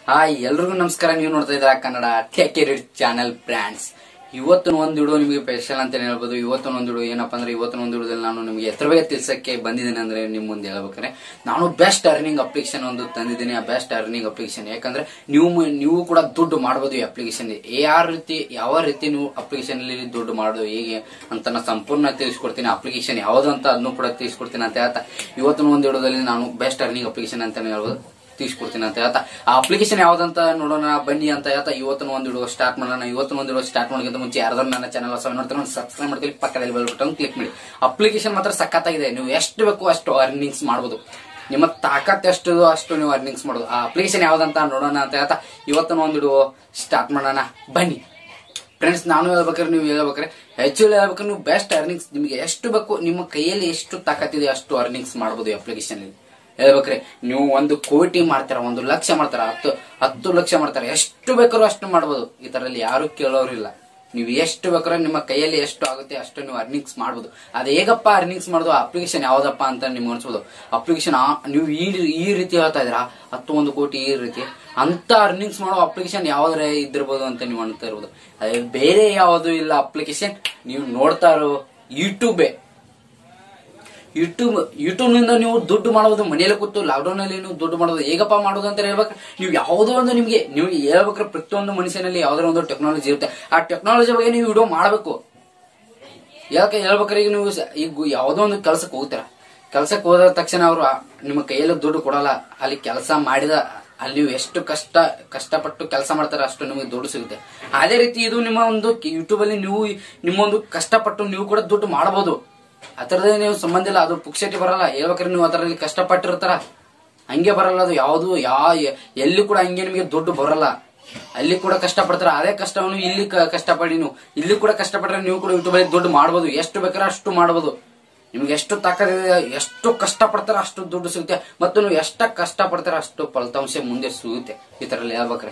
hi ಎಲ್ರಿಗೂ ನಮಸ್ಕಾರ ನೀವು ನೋಡ್ತಾ ಇದ್ದೀರಾ ಕನ್ನಡ ಟೇಕ್ ಚಾನೆಲ್ ಬ್ರ್ಯಾಂಡ್ಸ್ ಇವತ್ತಿನ ಒಂದು ವಿಡಿಯೋ ನಿಮಗೆ ಸ್ಪೆಷಲ್ ಅಂತ ಹೇಳ್ಬೋದು ಇವತ್ತಿನ ಒಂದು ವಿಡಿಯೋ ಏನಪ್ಪಾ ಅಂದ್ರೆ ಇವತ್ತಿನ ಒಂದು ವಿಡಿಯೋದಲ್ಲಿ ನಾನು ನಿಮಗೆ ಎತ್ತರ ಬಗ್ಗೆ ತಿಳ್ಸಕ್ಕೆ ಬಂದಿದ್ದೇನೆ ಅಂದ್ರೆ ನಿಮ್ ಮುಂದೆ ಹೇಳ್ಬೇಕಾದ್ರೆ ನಾನು ಬೆಸ್ಟ್ ಅರ್ನಿಂಗ್ ಅಪ್ಲಿಕೇಶನ್ ಒಂದು ತಂದಿದ್ದೀನಿ ಆ ಬೆಸ್ಟ್ ಅರ್ನಿಂಗ್ ಅಪ್ಲಿಕೇಶನ್ ಯಾಕಂದ್ರೆ ನೀವು ಮ- ನೀವು ಕೂಡ ದುಡ್ಡು ಮಾಡಬಹುದು ಈ ಅಪ್ಲಿಕೇಶನ್ ಯಾವ ರೀತಿ ಯಾವ ರೀತಿ ನೀವು ಅಪ್ಲಿಕೇಶನ್ ಅಲ್ಲಿ ದುಡ್ಡು ಮಾಡೋದು ಹೇಗೆ ಅಂತ ನಾನು ಸಂಪೂರ್ಣ ತಿಳಿಸ್ಕೊಡ್ತೀನಿ ಅಪ್ಲಿಕೇಶನ್ ಯಾವ್ದು ಅಂತ ಅದನ್ನು ಕೂಡ ತಿಳಿಸ್ಕೊಡ್ತೀನಿ ಅಂತ ಹೇಳ್ತಾ ಇವತ್ತಿನ ಒಂದು ವಿಡಿಯೋದಲ್ಲಿ ನಾನು ಬೆಸ್ಟ್ ಅರ್ನಿಂಗ್ ಅಪ್ಲಿಕೇಶನ್ ಅಂತಾನೆ ಹೇಳ್ಬೋದು ತಿಳಿಸ್ಕೊಡ್ತೀನಿ ಅಂತ ಹೇಳ್ತಾ ಆ ಅಪ್ಲಿಕೇಶನ್ ಯಾವ್ದಂತ ನೋಡೋಣ ಬನ್ನಿ ಅಂತ ಹೇಳ್ತಾ ಇವತ್ತಿನ ಒಂದು ವಿಡಿಯೋ ಸ್ಟಾರ್ಟ್ ಮಾಡೋಣ ಇವತ್ತಿನ ಒಂದು ವಿಡಿಯೋ ಸ್ಟಾರ್ಟ್ ಮಾಡೋಕ್ಕಿಂತ ಮುಂಚೆ ಯಾರಾದ್ರೂ ನನ್ನ ಚಾನಲ್ ಹೊಸ ನೋಡ್ತಾರೆ ಸಬ್ಸ್ಕ್ರೈಬ್ ಮಾಡ್ಕೊಳ್ಳಿ ಪಕ್ಕದಲ್ಲಿ ಬೆಲ್ ಬಟನ್ ಕ್ಲಿಕ್ ಮಾಡಿ ಅಪ್ಲಿಕೇಶನ್ ಮಾತ್ರ ಸಖತ್ತಾಗಿದೆ ನೀವು ಎಷ್ಟು ಬೇಕು ಅಷ್ಟು ಅರ್ನಿಂಗ್ಸ್ ಮಾಡ್ಬೋದು ನಿಮ್ಮ ತಾಕತ್ ಎಷ್ಟು ಅಷ್ಟು ನೀವು ಅರ್ನಿಂಗ್ಸ್ ಮಾಡೋದು ಆ ಅಪ್ಲಿಕೇಶನ್ ಯಾವ್ದಂತ ನೋಡೋಣ ಅಂತ ಹೇಳ್ತಾ ಇವತ್ತಿನ ಒಂದು ವಿಡಿಯೋ ಸ್ಟಾರ್ಟ್ ಮಾಡೋಣ ಬನ್ನಿ ಫ್ರೆಂಡ್ಸ್ ನಾನು ಹೇಳ್ಬೇಕಾದ್ರೆ ನೀವು ಹೇಳ್ಬೇಕಾದ್ರೆ ಆಕ್ಚುಲಿ ಹೇಳ್ಬೇಕಾದ್ರೆ ನೀವು ಬೆಸ್ಟ್ ಅರ್ನಿಂಗ್ಸ್ ನಿಮಗೆ ಎಷ್ಟು ಬೇಕು ನಿಮ್ಮ ಕೈಯಲ್ಲಿ ಎಷ್ಟು ತಾಕತ್ತಿದೆ ಅಷ್ಟು ಅರ್ನಿಂಗ್ಸ್ ಮಾಡ್ಬೋದು ಈ ಅಪ್ಲಿಕೇಶನ್ ಹೇಳ್ಬೇಕ್ರೆ ನೀವು ಒಂದು ಕೋಟಿ ಮಾಡ್ತಾರ ಒಂದು ಲಕ್ಷ ಮಾಡ್ತಾರ ಹತ್ತು ಹತ್ತು ಲಕ್ಷ ಮಾಡ್ತಾರ ಎಷ್ಟು ಬೇಕಾದ್ರೂ ಅಷ್ಟು ಮಾಡ್ಬೋದು ಈ ತರಲ್ಲಿ ಯಾರು ಕೇಳೋರಿಲ್ಲ ನೀವು ಎಷ್ಟು ಬೇಕಾದ್ರೂ ನಿಮ್ಮ ಕೈಯಲ್ಲಿ ಎಷ್ಟು ಆಗುತ್ತೆ ಅಷ್ಟು ನೀವು ಅರ್ನಿಂಗ್ಸ್ ಮಾಡ್ಬೋದು ಅದು ಹೇಗಪ್ಪ ಅರ್ನಿಂಗ್ಸ್ ಮಾಡೋದು ಅಪ್ಲಿಕೇಶನ್ ಯಾವ್ದಪ್ಪ ಅಂತ ನಿಮ್ಗೆ ಅನ್ಸ್ಬೋದು ಅಪ್ಲಿಕೇಶನ್ ನೀವು ಈ ಈ ರೀತಿ ಹೇಳ್ತಾ ಇದ್ದೀರಾ ಹತ್ತು ಒಂದು ಕೋಟಿ ಈ ರೀತಿ ಅಂತ ಅರ್ನಿಂಗ್ಸ್ ಮಾಡೋ ಅಪ್ಲಿಕೇಶನ್ ಯಾವ್ದಾರ ಇದ್ದಿರ್ಬೋದು ಅಂತ ನೀವು ಅನ್ತಾ ಇರ್ಬೋದು ಅದೇ ಬೇರೆ ಯಾವುದು ಇಲ್ಲ ಅಪ್ಲಿಕೇಶನ್ ನೀವು ನೋಡ್ತಾ ಇರೋ ಯೂಟ್ಯೂಬೇ ಯೂಟ್ಯೂಬ್ ಯೂಟ್ಯೂಬ್ ನಿಂದ ನೀವು ದುಡ್ಡು ಮಾಡೋದು ಮನೆಯಲ್ಲಿ ಕೂತು ಲಾಕ್ಡೌನ್ ಅಲ್ಲಿ ನೀವು ದುಡ್ಡು ಮಾಡೋದು ಹೇಗಪ್ಪ ಮಾಡೋದು ಅಂತ ಹೇಳ್ಬೇಕು ನೀವು ಯಾವುದೋ ಒಂದು ನಿಮಗೆ ನೀವು ಹೇಳ್ಬೇಕಾದ್ರೆ ಪ್ರತಿಯೊಂದು ಮನುಷ್ಯನಲ್ಲಿ ಯಾವ್ದಾರ ಒಂದು ಟೆಕ್ನಾಲಜಿ ಇರುತ್ತೆ ಆ ಟೆಕ್ನಾಲಜಿ ಬಗ್ಗೆ ನೀವು ವಿಡಿಯೋ ಮಾಡಬೇಕು ಯಾಕೆ ಹೇಳ್ಬೇಕಾದ್ರೆ ಈಗ ನೀವು ಸ- ಈಗ ಯಾವುದೋ ಒಂದು ಕೆಲಸಕ್ಕೆ ಹೋಗ್ತೀರ ಕೆಲಸಕ್ಕೆ ಹೋದ ತಕ್ಷಣ ಅವರು ನಿಮ್ಮ ಕೈಯಲ್ಲಿ ದುಡ್ಡು ಕೊಡಲ್ಲ ಅಲ್ಲಿ ಕೆಲಸ ಮಾಡಿದ ಅಲ್ಲಿ ನೀವು ಎಷ್ಟು ಕಷ್ಟ ಕಷ್ಟಪಟ್ಟು ಕೆಲಸ ಮಾಡ್ತಾರೆ ಅಷ್ಟು ನಿಮಗೆ ದುಡ್ಡು ಸಿಗುತ್ತೆ ಅದೇ ರೀತಿ ಇದು ನಿಮ್ಮ ಒಂದು ಯೂಟ್ಯೂಬ್ ಅಲ್ಲಿ ನೀವು ನಿಮ್ಮ ಒಂದು ಕಷ್ಟಪಟ್ಟು ನೀವು ಕೂಡ ದುಡ್ಡು ಮಾಡಬಹುದು ಅದರದೇ ನೀವು ಸಂಬಂಧ ಇಲ್ಲ ಅದು ಪುಕ್ಷಟಿ ಬರಲ್ಲ ಹೇಳ್ಬೇಕಾದ್ರೆ ನೀವು ಅದರಲ್ಲಿ ಕಷ್ಟಪಟ್ಟಿರ್ತಾರ ಹಂಗೆ ಬರಲ್ಲ ಅದು ಯಾವುದು ಯಾ ಎಲ್ಲಿ ಕೂಡ ಹಂಗೆ ನಿಮಗೆ ದುಡ್ಡು ಬರಲ್ಲ ಅಲ್ಲಿ ಕೂಡ ಕಷ್ಟಪಡ್ತಾರ ಅದೇ ಕಷ್ಟವನ್ನು ಇಲ್ಲಿ ಕ- ಕಷ್ಟಪಡಿ ನೀವು ಇಲ್ಲಿ ಕೂಡ ಕಷ್ಟಪಟ್ರೆ ನೀವು ಕೂಡ ಯೂಟ್ಯೂಬ್ ಅಲ್ಲಿ ದುಡ್ಡು ಮಾಡಬಹುದು ಎಷ್ಟು ಬೇಕಾದ್ರೆ ಅಷ್ಟು ಮಾಡಬಹುದು ನಿಮ್ಗೆ ಎಷ್ಟು ತಾಕತ್ತಿದೆ ಎಷ್ಟು ಕಷ್ಟಪಡ್ತಾರ ಅಷ್ಟು ದುಡ್ಡು ಸಿಗುತ್ತೆ ಮತ್ತು ನೀವು ಎಷ್ಟು ಕಷ್ಟಪಡ್ತಾರ ಅಷ್ಟು ಫಲಿತಾಂಶ ಮುಂದೆ ಸಿಗುತ್ತೆ ಈ ತರಲ್ಲಿ ಹೇಳ್ಬೇಕ್ರೆ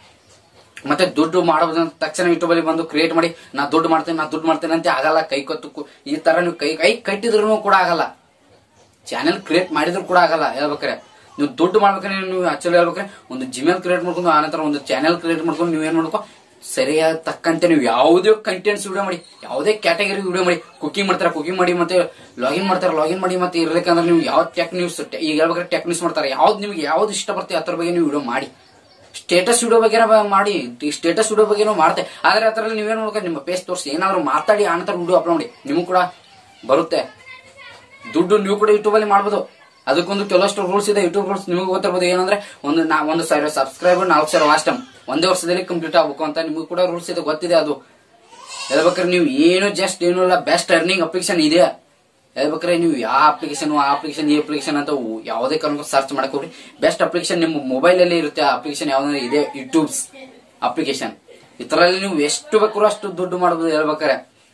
ಮತ್ತೆ ದುಡ್ಡು ಮಾಡೋದು ಅಂತ ತಕ್ಷಣ ಯೂಟ್ಯೂಬ್ ಅಲ್ಲಿ ಬಂದು ಕ್ರಿಯೇಟ್ ಮಾಡಿ ನಾ ದುಡ್ಡು ಮಾಡ್ತೇನೆ ನಾ ದುಡ್ಡು ಮಾಡ್ತೇನೆ ಅಂತ ಆಗಲ್ಲ ಕೈ ಕತ್ತು ಕು- ಈ ತರ ನೀವು ಕೈ ಕೈ ಕಟ್ಟಿದ್ರು ಕೂಡ ಆಗಲ್ಲ ಚಾನೆಲ್ ಕ್ರಿಯೇಟ್ ಮಾಡಿದ್ರು ಕೂಡ ಆಗಲ್ಲ ಹೇಳ್ಬೇಕಾರೆ ನೀವು ದುಡ್ಡು ಮಾಡ್ಬೇಕಾದ್ರೆ ನೀವು ಆಕ್ಚುಲಿ ಹೇಳ್ಬೇಕಾದ್ರೆ ಒಂದು ಜಿಮೇಲ್ ಕ್ರಿಯೇಟ್ ಮಾಡ್ಕೊಂಡು ಆನಂತರ ಒಂದು ಚಾನೆಲ್ ಕ್ರಿಯೇಟ್ ಮಾಡ್ಕೊಂಡು ನೀವು ಏನ್ ಮಾಡ್ಕೊ ಸರಿಯಾದ ತಕ್ಕಂತೆ ನೀವು ಯಾವುದೇ ಕಂಟೆಂಟ್ಸ್ ವಿಡಿಯೋ ಮಾಡಿ ಯಾವುದೇ ಕ್ಯಾಟಗರಿ ವಿಡಿಯೋ ಮಾಡಿ ಕುಕಿಂಗ್ ಮಾಡ್ತಾರೆ ಕುಕಿಂಗ್ ಮಾಡಿ ಮತ್ತೆ ಲಾಗಿನ್ ಮಾಡ್ತಾರೆ ಲಾಗಿನ್ ಮಾಡಿ ಮತ್ತೆ ಇರ್ಬೇಕಂದ್ರೆ ನೀವು ಯಾವ ಟೆಕ್ ನ್ಯೂಸ್ ಈಗ ಹೇಳ್ಬೇಕಾದ್ರೆ ಟೆಕ್ ನ್ಯೂಸ್ ಮಾಡ್ತಾರೆ ಯಾವ್ದು ನಿಮ್ಗೆ ಯಾವ್ದು ಇಷ್ಟ ಬರ್ತದೆ ಅದ್ರ ಬಗ್ಗೆ ನೀವು ವಿಡಿಯೋ ಮಾಡಿ ಸ್ಟೇಟಸ್ ವಿಡಿಯೋ ಬಗ್ಗೆ ಮಾಡಿ ಸ್ಟೇಟಸ್ ವಿಡಿಯೋ ಬಗ್ಗೆ ಮಾಡ್ತೆ ಆದ್ರೆ ಅದರಲ್ಲಿ ನೀವೇನು ನೋಡ್ಕೊಂಡು ನಿಮ್ಮ ಪೇಸ್ ತೋರಿಸಿ ಏನಾದ್ರು ಮಾತಾಡಿ ಆನಂತರ ವಿಡಿಯೋ ಅಪ್ಲೋಡ್ ಮಾಡಿ ನಿಮಗೂ ಕೂಡ ಬರುತ್ತೆ ದುಡ್ಡು ನೀವು ಕೂಡ ಯೂಟ್ಯೂಬ್ ಅಲ್ಲಿ ಮಾಡ್ಬೋದು ಅದಕ್ಕೊಂದು ಕೆಲವಷ್ಟು ರೂಲ್ಸ್ ಇದೆ ಯೂಟ್ಯೂಬ್ ರೂಲ್ಸ್ ನಿಮಗೆ ಗೊತ್ತಿರ್ಬೋದು ಏನಂದ್ರೆ ಒಂದು ನಾ ಒಂದು ಸಾವಿರ ಸಬ್ಸ್ಕ್ರೈಬರ್ ನಾಲ್ಕು ಸಾವಿರ ವಾಚ್ ಟೈಮ್ ಒಂದೇ ವರ್ಷದಲ್ಲಿ ಕಂಪ್ಲೀಟ್ ಆಗ್ಬೇಕು ಅಂತ ನಿಮಗೂ ಕೂಡ ರೂಲ್ಸ್ ಇದೆ ಗೊತ್ತಿದೆ ಅದು ಹೇಳ್ಬೇಕಾದ್ರೆ ನೀವು ಏನು ಜಸ್ಟ್ ಏನು ಇಲ್ಲ ಬೆಸ್ಟ್ ಅರ್ನಿಂಗ್ ಅಪ್ಲಿಕೇಶನ್ ಇದೆ ಹೇಳ್ಬೇಕಾದ್ರೆ ನೀವು ಯಾವ ಅಪ್ಲಿಕೇಶನ್ ಆ ಅಪ್ಲಿಕೇಶನ್ ಈ ಅಪ್ಲಿಕೇಶನ್ ಅಂತ ಉ- ಯಾವುದೇ ಕಾರಣಕ್ಕೂ ಸರ್ಚ್ ಮಾಡಕ್ ಹೋಗ್ರಿ ಬೆಸ್ಟ್ ಅಪ್ಲಿಕೇಶನ್ ನಿಮ್ಮ ಮೊಬೈಲ್ ಅಲ್ಲಿ ಇರುತ್ತೆ ಆ ಅಪ್ಲಿಕೇಶನ್ ಯಾವ್ದಾದ್ರೆ ಇದೆ ಯೂಟ್ಯೂಬ್ಸ್ ಅಪ್ಲಿಕೇಶನ್ ಇದರಲ್ಲಿ ನೀವು ಎಷ್ಟು ಬೇಕಾದ್ರೂ ಅಷ್ಟು ದುಡ್ಡು ಮಾಡಬಹುದು ಹೇಳ್ಬೇಕಾರೆ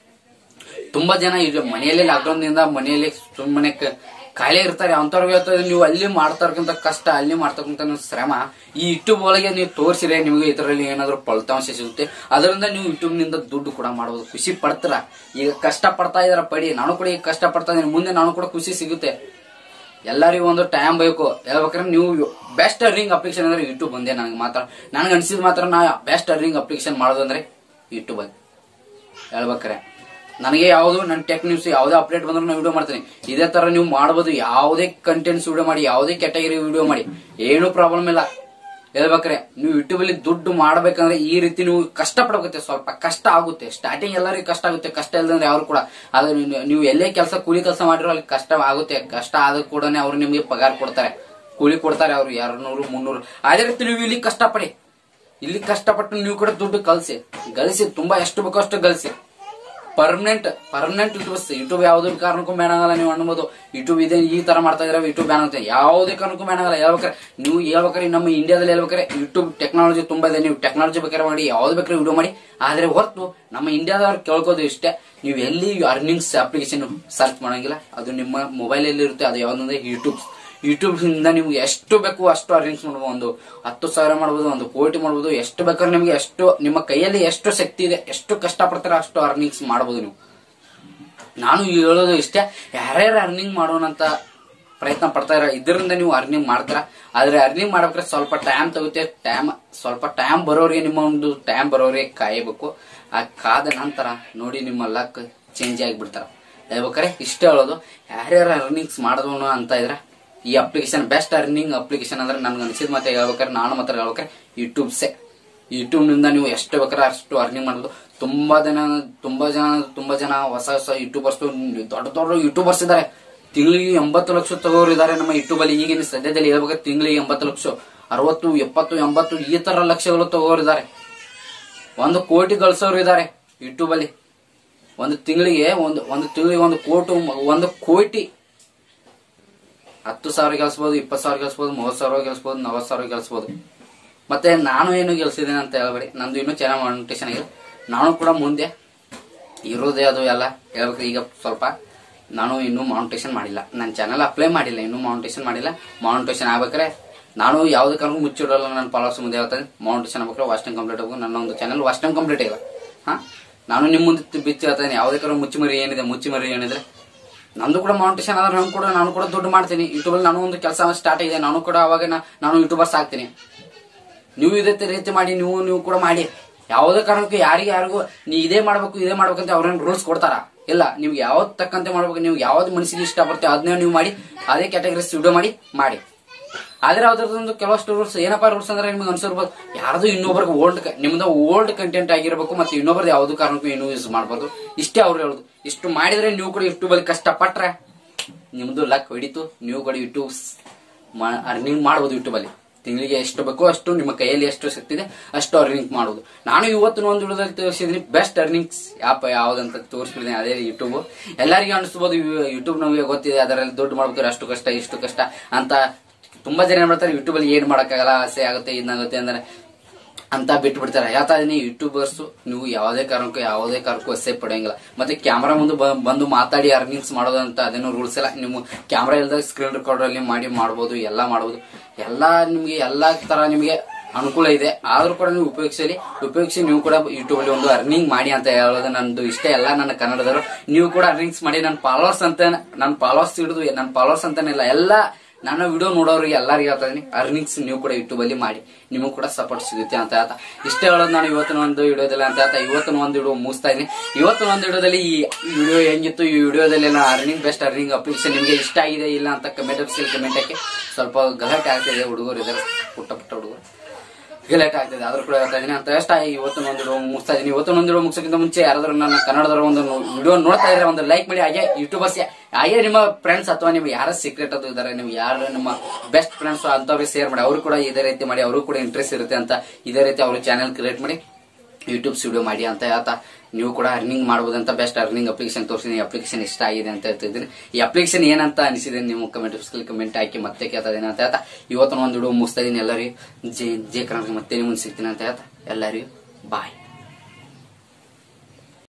ತುಂಬಾ ಜನ ಈಗ ಮನೆಯಲ್ಲೇ ಲಾಕ್ಡೌನ್ ದಿಂದ ಮನೆಯಲ್ಲಿ ಸುಮ್ಮನೆ ಕ- ಖಾಲಿ ಇರ್ತಾರೆ ಅಂತವ್ರಿಗೆ ಹೇಳ್ತಾರೆ ನೀವು ಅಲ್ಲಿ ಮಾಡ್ತಾರಕ್ಕಿಂತ ಕಷ್ಟ ಅಲ್ಲಿ ಮಾಡ್ತಕ್ಕಂತ ಶ್ರಮ ಈ ಯೂಟ್ಯೂಬ್ ಒಳಗೆ ನೀವು ತೋರಿಸಿದ್ರೆ ನಿಮಗೆ ಇದರಲ್ಲಿ ಏನಾದ್ರು ಫಲಿತಾಂಶ ಸಿಗುತ್ತೆ ಅದರಿಂದ ನೀವು ಯೂಟ್ಯೂಬ್ ನಿಂದ ದುಡ್ಡು ಕೂಡ ಮಾಡಬಹುದು ಖುಷಿ ಪಡ್ತೀರಾ ಈಗ ಕಷ್ಟ ಪಡ್ತಾ ಇದಾರ ಪಡಿ ನಾನು ಕೂಡ ಈಗ ಕಷ್ಟ ಪಡ್ತಾ ಇದ್ದೀನಿ ಮುಂದೆ ನಾನು ಕೂಡ ಖುಷಿ ಸಿಗುತ್ತೆ ಎಲ್ಲರಿಗೂ ಒಂದು ಟೈಮ್ ಬೇಕು ಹೇಳ್ಬೇಕಾದ್ರೆ ನೀವು ಬೆಸ್ಟ್ ಅರ್ನಿಂಗ್ ಅಪ್ಲಿಕೇಶನ್ ಅಂದ್ರೆ ಯೂಟ್ಯೂಬ್ ಒಂದೇ ನನಗೆ ಮಾತ್ರ ನನಗೆ ಅನ್ಸಿದ್ ಮಾತ್ರ ನಾ ಬೆಸ್ಟ್ ಅರ್ನಿಂಗ್ ಅಪ್ಲಿಕೇಶನ್ ಮಾಡೋದು ಅಂದ್ರೆ ಯೂಟ್ಯೂಬ್ ಅಲ್ಲಿ ಹೇಳ್ಬೇಕಾರೆ ನನಗೆ ಯಾವುದು ನನ್ನ ಟೆಕ್ ನ್ಯೂಸ್ ಯಾವುದೇ ಅಪ್ಡೇಟ್ ಬಂದ್ರು ನಾನು ವಿಡಿಯೋ ಮಾಡ್ತೀನಿ ಇದೇ ತರ ನೀವು ಮಾಡಬಹುದು ಯಾವುದೇ ಕಂಟೆಂಟ್ಸ್ ವಿಡಿಯೋ ಮಾಡಿ ಯಾವುದೇ ಕ್ಯಾಟಗರಿ ವಿಡಿಯೋ ಮಾಡಿ ಏನು ಪ್ರಾಬ್ಲಮ್ ಇಲ್ಲ ಹೇಳ್ಬೇಕ್ರೆ ನೀವು ಯೂಟ್ಯೂಬ್ ಅಲ್ಲಿ ದುಡ್ಡು ಮಾಡ್ಬೇಕಂದ್ರೆ ಈ ರೀತಿ ನೀವು ಕಷ್ಟ ಪಡ್ಬೇಕತ್ತೆ ಸ್ವಲ್ಪ ಕಷ್ಟ ಆಗುತ್ತೆ ಸ್ಟಾರ್ಟಿಂಗ್ ಎಲ್ಲರಿಗೂ ಕಷ್ಟ ಆಗುತ್ತೆ ಕಷ್ಟ ಇಲ್ಲದಂದ್ರೆ ಯಾರು ಕೂಡ ಆದ್ರೆ ನೀವು- ನೀವು ಎಲ್ಲೇ ಕೆಲಸ ಕೂಲಿ ಕೆಲಸ ಮಾಡಿರೋ ಅಲ್ಲಿ ಕಷ್ಟ ಆಗುತ್ತೆ ಕಷ್ಟ ಆದ ಕೂಡನೇ ಅವ್ರು ನಿಮಗೆ ಪಗಾರ ಕೊಡ್ತಾರೆ ಕೂಲಿ ಕೊಡ್ತಾರೆ ಅವ್ರು ಎರಡ್ನೂರು ಮುನ್ನೂರು ಅದೇ ರೀತಿ ನೀವು ಇಲ್ಲಿ ಕಷ್ಟಪಡಿ ಇಲ್ಲಿ ಕಷ್ಟಪಟ್ಟು ನೀವು ಕೂಡ ದುಡ್ಡು ಕಲಿಸಿ ಗಳಿಸಿ ತುಂಬಾ ಎಷ್ಟು ಬೇಕೋ ಅಷ್ಟು ಗಳಿಸಿ ಪರ್ಮನೆಂಟ್ ಪರ್ಮನೆಂಟ್ ಯೂಟ್ಯೂಬ್ ಯೂಟ್ಯೂಬ್ ಯಾವುದೇ ಕಾರಣಕ್ಕೂ ಬ್ಯಾನ್ ಆಗಲ್ಲ ನೀವು ಅನ್ಬೋದು ಯೂಟ್ಯೂಬ್ ಇದೆ ಈ ತರ ಮಾಡ್ತಾ ಇದ್ರೆ ಯೂಟ್ಯೂಬ್ ಬ್ಯಾನ್ ಆಗುತ್ತೆ ಯಾವುದೇ ಕಾರಣಕ್ಕೂ ಬ್ಯಾನ್ ಆಗಲ್ಲ ಹೇಳ್ಬೇಕಾರೆ ನೀವು ಹೇಳ್ಬೇಕಾರೆ ನಮ್ಮ ಇಂಡಿಯಾದಲ್ಲಿ ಹೇಳ್ಬೇಕಾರೆ ಯೂಟ್ಯೂಬ್ ಟೆಕ್ನಾಲಜಿ ತುಂಬಾ ಇದೆ ನೀವು ಟೆಕ್ನಾಲಜಿ ಬೇಕಾದ್ರೆ ಮಾಡಿ ಯಾವ್ದು ಬೇಕಾದ್ರೆ ವಿಡಿಯೋ ಮಾಡಿ ಆದ್ರೆ ಹೊರತು ನಮ್ಮ ಇಂಡಿಯಾದವ್ರು ಕೇಳ್ಕೋದು ಇಷ್ಟೇ ನೀವು ಎಲ್ಲಿ ಅರ್ನಿಂಗ್ಸ್ ಅಪ್ಲಿಕೇಶನ್ ಸರ್ಚ್ ಮಾಡಂಗಿಲ್ಲ ಅದು ನಿಮ್ಮ ಮೊಬೈಲ್ ಅಲ್ಲಿ ಇರುತ್ತೆ ಅದು ಯಾವ್ದಂದ್ರೆ ಯೂಟ್ಯೂಬ್ ಯೂಟ್ಯೂಬ್ ಇಂದ ನಿಮ್ಗೆ ಎಷ್ಟು ಬೇಕು ಅಷ್ಟು ಅರ್ನಿಂಗ್ಸ್ ಮಾಡ್ಬೋದು ಒಂದು ಹತ್ತು ಸಾವಿರ ಮಾಡ್ಬೋದು ಒಂದು ಕೋಟಿ ಮಾಡ್ಬೋದು ಎಷ್ಟು ಬೇಕಾದ್ರೆ ನಿಮ್ಗೆ ಎಷ್ಟು ನಿಮ್ಮ ಕೈಯಲ್ಲಿ ಎಷ್ಟು ಶಕ್ತಿ ಇದೆ ಎಷ್ಟು ಕಷ್ಟ ಪಡ್ತಾರೆ ಅಷ್ಟು ಅರ್ನಿಂಗ್ಸ್ ಮಾಡ್ಬೋದು ನೀವು ನಾನು ಹೇಳೋದು ಇಷ್ಟೇ ಯಾರ್ಯಾರು ಅರ್ನಿಂಗ್ ಮಾಡೋಣ ಅಂತ ಪ್ರಯತ್ನ ಪಡ್ತಾ ಇರೋ ಇದರಿಂದ ನೀವು ಅರ್ನಿಂಗ್ ಮಾಡ್ತೀರಾ ಆದ್ರೆ ಅರ್ನಿಂಗ್ ಮಾಡ್ಬೇಕಾದ್ರೆ ಸ್ವಲ್ಪ ಟೈಮ್ ತಗುತ್ತೆ ಟೈಮ್ ಸ್ವಲ್ಪ ಟೈಮ್ ಬರೋರಿಗೆ ನಿಮ್ಮ ಒಂದು ಟೈಮ್ ಬರೋರಿಗೆ ಕಾಯಬೇಕು ಆ ಕಾದ ನಂತರ ನೋಡಿ ನಿಮ್ಮ ಲಕ್ ಚೇಂಜ್ ಆಗಿಬಿಡ್ತಾರ ಹೇಳ್ಬೇಕಾರೆ ಇಷ್ಟೇ ಹೇಳೋದು ಯಾರ್ಯಾರು ಅರ್ನಿಂಗ್ಸ್ ಮಾಡಿದ್ವನು ಅಂತ ಇದ್ರೆ ಈ ಅಪ್ಲಿಕೇಶನ್ ಬೆಸ್ಟ್ ಅರ್ನಿಂಗ್ ಅಪ್ಲಿಕೇಶನ್ ಅಂದ್ರೆ ನನ್ಗೆ ಅನಿಸಿದ ಮತ್ತೆ ಹೇಳ್ಬೇಕಾರೆ ನಾನು ಮಾತ್ರ ಹೇಳ್ಬೇಕಾರೆ ಯೂಟ್ಯೂಬ್ಸೇ ಯೂಟ್ಯೂಬ್ ನಿಂದ ನೀವು ಎಷ್ಟು ಬೇಕಾದ್ರೆ ಅಷ್ಟು ಅರ್ನಿಂಗ್ ಮಾಡ್ಬೋದು ತುಂಬಾ ಜನ ತುಂಬಾ ಜನ ತುಂಬಾ ಜನ ಹೊಸ ಹೊಸ ಯೂಟ್ಯೂಬರ್ಸ್ ದೊಡ್ಡ ದೊಡ್ಡ ಯೂಟ್ಯೂಬರ್ಸ್ ಇದಾರೆ ತಿಂಗಳಿಗೆ ಎಂಬತ್ತು ಲಕ್ಷ ತಗೋರು ಇದಾರೆ ನಮ್ಮ ಯೂಟ್ಯೂಬ್ ಅಲ್ಲಿ ಈಗಿನ ಸದ್ಯದಲ್ಲಿ ಹೇಳ್ಬೇಕಾದ್ರೆ ತಿಂಗಳಿಗೆ ಎಂಬತ್ತು ಲಕ್ಷ ಅರವತ್ತು ಎಪ್ಪತ್ತು ಎಂಬತ್ತು ಈ ತರ ಲಕ್ಷಗಳು ತಗೋರು ಇದಾರೆ ಒಂದು ಕೋಟಿ ಗಳಿಸೋರು ಇದಾರೆ ಯೂಟ್ಯೂಬ್ ಅಲ್ಲಿ ಒಂದು ತಿಂಗಳಿಗೆ ಒಂದು ಒಂದು ತಿಂಗಳಿಗೆ ಒಂದು ಕೋಟಿ ಒಂದು ಕೋಟಿ ಹತ್ತು ಸಾವಿರ ಗಳಿಸ್ಬೋದು ಇಪ್ಪತ್ತು ಸಾವಿರ ಗಳಿಸ್ಬೋದು ಮೂವತ್ತು ಸಾವಿರ ಗಳಿಸ್ಬೋದು ನಲವತ್ತು ಸಾವಿರ ಗಳಿಸ್ಬೋದು ಮತ್ತೆ ನಾನು ಏನು ಗೆಲ್ಸಿದ್ದೀನಿ ಅಂತ ಹೇಳ್ಬೇಡಿ ನಂದು ಇನ್ನೂ ಚೆನ್ನಾಗಿ ಮಾನಿಟೇಷನ್ ಆಗಿದೆ ನಾನು ಕೂಡ ಮುಂದೆ ಇರೋದೇ ಅದು ಎಲ್ಲ ಹೇಳ್ಬೇಕು ಈಗ ಸ್ವಲ್ಪ ನಾನು ಇನ್ನೂ ಮಾನಿಟೇಷನ್ ಮಾಡಿಲ್ಲ ನನ್ನ ಚಾನಲ್ ಅಪ್ಲೈ ಮಾಡಿಲ್ಲ ಇನ್ನೂ ಮಾನಿಟೇಷನ್ ಮಾಡಿಲ್ಲ ಮಾನಿಟೇಷನ್ ಆಗ್ಬೇಕಾರೆ ನಾನು ಯಾವುದೇ ಕಾರಣಕ್ಕೂ ಮುಚ್ಚಿಡಲ್ಲ ನನ್ನ ಫಾಲೋವರ್ಸ್ ಮುಂದೆ ಹೇಳ್ತಾನೆ ಮಾನಿಟೇಷನ್ ಆಗ್ಬೇಕಾದ್ರೆ ವಾಚ್ ಟೈಮ್ ಕಂಪ್ಲೀಟ್ ಆಗಬೇಕು ನನ್ನ ಒಂದು ಚಾನಲ್ ವಾಚ್ ಟೈಮ್ ಕಂಪ್ಲೀಟ್ ಇಲ್ಲ ಹಾ ನಾನು ನಿಮ್ಮ ಮುಂದೆ ಬಿಚ್ಚಿ ಹೇಳ್ತಾನೆ ಯಾವುದೇ ಕಾರಣ ಮುಚ್ಚಿ ಮರಿ ಏನಿದೆ ಮುಚ್ಚಿ ಮರಿ ಏನಿದ್ರೆ ನಂದು ಕೂಡ ಮಾನಿಟೇಷನ್ ಆದ್ರೆ ನಾನು ಕೂಡ ನಾನು ಕೂಡ ದುಡ್ಡು ಮಾಡ್ತೀನಿ ಯೂಟ್ಯೂಬಲ್ಲಿ ನಾನು ಒಂದು ಕೆಲಸ ಸ್ಟಾರ್ಟ್ ಆಗಿದೆ ನಾನು ಕೂಡ ಅವಾಗ ನಾ- ನಾನು ಯೂಟ್ಯೂಬರ್ಸ್ ಆಗ್ತೀನಿ ನೀವು ಇದೇ ತ- ರೀತಿ ಮಾಡಿ ನೀವು ನೀವು ಕೂಡ ಮಾಡಿ ಯಾವುದೇ ಕಾರಣಕ್ಕೂ ಯಾರಿಗೆ ಯಾರಿಗೂ ನೀ ಇದೇ ಮಾಡ್ಬೇಕು ಇದೇ ಮಾಡ್ಬೇಕಂತ ಅವ್ರೇನು ರೂಲ್ಸ್ ಕೊಡ್ತಾರ ಇಲ್ಲ ನೀವು ಯಾವ್ದು ತಕ್ಕಂತೆ ಮಾಡ್ಬೇಕು ನೀವು ಯಾವ್ದು ಮನಸ್ಸಿಗೆ ಇಷ್ಟ ಬರುತ್ತೆ ಅದನ್ನೇ ನೀವು ಮಾಡಿ ಅದೇ ಕ್ಯಾಟಗರೀಸ್ ವಿಡಿಯೋ ಮಾಡಿ ಮಾಡಿ ಆದ್ರೆ ಅದ್ರದ್ದೊಂದು ಕೆಲವಷ್ಟು ರೂಲ್ಸ್ ಏನಪ್ಪಾ ರೂಲ್ಸ್ ಅಂದ್ರೆ ನಿಮ್ಗೆ ಅನ್ಸಿರ್ಬೋದು ಯಾರ್ದು ಇನ್ನೊಬ್ರಿಗೆ ಓಲ್ಡ್ ನಿಮ್ದು ಓಲ್ಡ್ ಕಂಟೆಂಟ್ ಆಗಿರ್ಬೇಕು ಮತ್ತೆ ಇನ್ನೊಬ್ರದ್ದು ಯಾವ್ದು ಕಾರಣಕ್ಕೂ ಏನು ಯೂಸ್ ಮಾಡ್ಬಾರ್ದು ಇಷ್ಟೇ ಅವ್ರು ಹೇಳುದು ಇಷ್ಟು ಮಾಡಿದ್ರೆ ನೀವು ಕೂಡ ಯೂಟ್ಯೂಬ್ ಅಲ್ಲಿ ಕಷ್ಟಪಟ್ರೆ ನಿಮ್ದು ಲಕ್ ಹೊಡಿತು ನೀವು ಕೂಡ ಯೂಟ್ಯೂಬ್ ಅರ್ನಿಂಗ್ ಮಾಡ್ಬೋದು ಯೂಟ್ಯೂಬ್ ಅಲ್ಲಿ ತಿಂಗಳಿಗೆ ಎಷ್ಟು ಬೇಕೋ ಅಷ್ಟು ನಿಮ್ಮ ಕೈಯಲ್ಲಿ ಎಷ್ಟು ಶಕ್ತಿ ಇದೆ ಅಷ್ಟು ಅರ್ನಿಂಗ್ ಮಾಡುವುದು ನಾನು ಇವತ್ತು ಒಂದು ವಿಡಿಯೋದಲ್ಲಿ ತೋರಿಸಿದ್ದೀನಿ ಬೆಸ್ಟ್ ಅರ್ನಿಂಗ್ಸ್ ಆ್ಯಪ್ ಯಾವ್ದಂತ ತೋರಿಸ್ಬಿಟ್ಟಿದ್ದೀನಿ ಅದೇ ಯೂಟ್ಯೂಬ್ ಎಲ್ಲರಿಗೂ ಅನಿಸ್ಬೋದು ಯೂಟ್ಯೂಬ್ ನಮಗೆ ಗೊತ್ತಿದೆ ಅದರಲ್ಲಿ ದುಡ್ಡು ಮಾಡ್ಬೇಕಾದ್ರೆ ಅಷ್ಟು ಕಷ್ಟ ಇಷ್ಟು ಕಷ್ಟ ಅಂತ ತುಂಬಾ ಜನ ಏನ್ ಮಾಡ್ತಾರೆ ಯೂಟ್ಯೂಬ್ ಅಲ್ಲಿ ಏನ್ ಮಾಡಕ್ಕಾಗಲ್ಲ ಆಸೆ ಆಗುತ್ತೆ ಇದಾಗುತ್ತೆ ಅಂದ್ರೆ ಅಂತ ಬಿಟ್ಟು ಬಿಡ್ತಾರೆ ಹೇಳ್ತಾ ಇದೀನಿ ಯೂಟ್ಯೂಬರ್ಸ್ ನೀವು ಯಾವುದೇ ಕಾರಣಕ್ಕೂ ಯಾವುದೇ ಕಾರಣಕ್ಕೂ ಅಸೆ ಪಡೆಯಂಗಿಲ್ಲ ಮತ್ತೆ ಕ್ಯಾಮ್ರಾ ಮುಂದೆ ಬ- ಬಂದು ಮಾತಾಡಿ ಅರ್ನಿಂಗ್ಸ್ ಮಾಡೋದಂತ ಅದೇನೋ ರೂಲ್ಸ್ ಇಲ್ಲ ನೀವು ಕ್ಯಾಮ್ರಾ ಇಲ್ದಾಗ ಸ್ಕ್ರೀನ್ ರೆಕಾರ್ಡರ್ ಅಲ್ಲಿ ಮಾಡಿ ಮಾಡ್ಬೋದು ಎಲ್ಲ ಮಾಡ್ಬೋದು ಎಲ್ಲಾ ನಿಮ್ಗೆ ಎಲ್ಲಾ ತರ ನಿಮಗೆ ಅನುಕೂಲ ಇದೆ ಆದ್ರೂ ಕೂಡ ನೀವು ಉಪಯೋಗಿಸಲಿ ಉಪಯೋಗಿಸಿ ನೀವು ಕೂಡ ಯೂಟ್ಯೂಬ್ ಅಲ್ಲಿ ಒಂದು ಅರ್ನಿಂಗ್ ಮಾಡಿ ಅಂತ ಹೇಳೋದು ನಂದು ಇಷ್ಟ ಎಲ್ಲ ನನ್ನ ಕನ್ನಡದವರು ನೀವು ಕೂಡ ಅರ್ನಿಂಗ್ಸ್ ಮಾಡಿ ನನ್ನ ಫಾಲೋವರ್ಸ್ ಅಂತ ನನ್ನ ಫಾಲೋವರ್ಸ್ ಹಿಡಿದು ನನ್ನ ಫಾಲೋವರ್ಸ್ ಅಂತಾನಿಲ್ಲ ಎಲ್ಲ ನನ್ನ ವಿಡಿಯೋ ನೋಡೋರಿಗೆ ಎಲ್ಲರಿಗೂ ಹೇಳ್ತಾ ಇದೀನಿ ಅರ್ನಿಂಗ್ಸ್ ನೀವು ಕೂಡ ಯೂಟ್ಯೂಬ್ ಅಲ್ಲಿ ಮಾಡಿ ನಿಮಗೂ ಕೂಡ ಸಪೋರ್ಟ್ ಸಿಗುತ್ತೆ ಅಂತ ಹೇಳ್ತಾ ಇಷ್ಟೇ ಹೇಳೋದು ನಾನು ಇವತ್ತಿನ ಒಂದು ವಿಡಿಯೋದಲ್ಲಿ ಅಂತ ಹೇಳ್ತಾ ಇವತ್ತಿನ ಒಂದು ವಿಡಿಯೋ ಮುಗಿಸ್ತಾ ಇದೀನಿ ಇವತ್ತಿನ ಒಂದು ವಿಡಿಯೋದಲ್ಲಿ ಈ ವಿಡಿಯೋ ಹೆಂಗಿತ್ತು ಈ ವಿಡಿಯೋದಲ್ಲಿ ನಾನು ಅರ್ನಿಂಗ್ ಬೆಸ್ಟ್ ಅರ್ನಿಂಗ್ ಅಪ್ಲಿಕೇಶನ್ ನಿಮಗೆ ಇಷ್ಟ ಆಗಿದೆ ಇಲ್ಲ ಅಂತ ಕಮೆಂಟ್ ಬಾಕ್ಸಲ್ಲಿ ಕಮೆಂಟ್ ಹಾಕಿ ಸ್ವಲ್ಪ ಗಲಾಟೆ ಆಗ್ತಿದೆ ಹುಡುಗರು ಇದ್ದಾರೆ ಪುಟ್ಟ ಪುಟ್ಟ ಹುಡುಗರು ಗಲಾಟೆ ಆಗ್ತಿದೆ ಆದ್ರೂ ಕೂಡ ಹೇಳ್ತಾ ಇದೀನಿ ಅಂತ ಅಷ್ಟ ಇವತ್ತಿನ ಒಂದು ವಿಡಿಯೋ ಮುಗಿಸ್ತಾ ಇದೀನಿ ಇವತ್ತಿನ ಒಂದು ವಿಡಿಯೋ ಮುಗಿಸೋಕ್ಕಿಂತ ಮುಂಚೆ ಯಾರಾದ್ರೂ ನನ್ನ ಕನ್ನಡದವರ ಒಂದು ವಿಡಿಯೋ ನೋಡ್ತಾ ಇದ್ರೆ ಒಂದು ಲೈಕ್ ಮಾಡಿ ಹಾಗೆ ಯೂಟ್ಯೂಬರ್ಸ್ ಹಾಗೆ ನಿಮ್ಮ ಫ್ರೆಂಡ್ಸ್ ಅಥವಾ ನಿಮ್ಗೆ ಯಾರ ಸೀಕ್ರೆಟ್ ಅದು ಇದಾರೆ ನೀವು ಯಾರು ನಿಮ್ಮ ಬೆಸ್ಟ್ ಫ್ರೆಂಡ್ಸ್ ಅಂತವ್ರಿಗೆ ಶೇರ್ ಮಾಡಿ ಅವರು ಕೂಡ ಇದೇ ರೀತಿ ಮಾಡಿ ಅವರು ಕೂಡ ಇಂಟ್ರೆಸ್ಟ್ ಇರುತ್ತೆ ಅಂತ ಇದೇ ರೀತಿ ಅವ್ರ ಚಾನೆಲ್ ಕ್ರಿಯೇಟ್ ಮಾಡಿ ಯೂಟ್ಯೂಬ್ಸ್ ವಿಡಿಯೋ ಮಾಡಿ ಅಂತ ಹೇಳ್ತಾ ನೀವು ಕೂಡ ಅರ್ನಿಂಗ್ ಮಾಡ್ಬೋದಂತ ಬೆಸ್ಟ್ ಅರ್ನಿಂಗ್ ಅಪ್ಲಿಕೇಶನ್ ತೋರಿಸಿದ್ದೀನಿ ಅಪ್ಲಿಕೇಶನ್ ಇಷ್ಟ ಆಗಿದೆ ಅಂತ ಹೇಳ್ತಿದ್ದೀನಿ ಈ ಅಪ್ಲಿಕೇಶನ್ ಏನಂತ ಅನಿಸಿದೆ ನೀವು ಕಮೆಂಟ್ ಕಮೆಂಟ್ ಹಾಕಿ ಮತ್ತೆ ಕೇಳ್ತಾ ಇದೀನಿ ಅಂತ ಹೇಳ್ತಾ ಇವತ್ತಿನ ಒಂದು ವಿಡಿಯೋ ಮುಗಿಸ್ತಾ ಇದೀನಿ ಎಲ್ಲರಿಗೂ ಜೆ ಜೆ ಕರ್ನಾಟಕ ಮತ್ತೆ ಮುಂದೆ ಸಿಗ್ತೀನಿ ಅಂತ ಹೇಳ್ತಾ ಎಲ್ಲರಿಗೂ ಬಾಯ್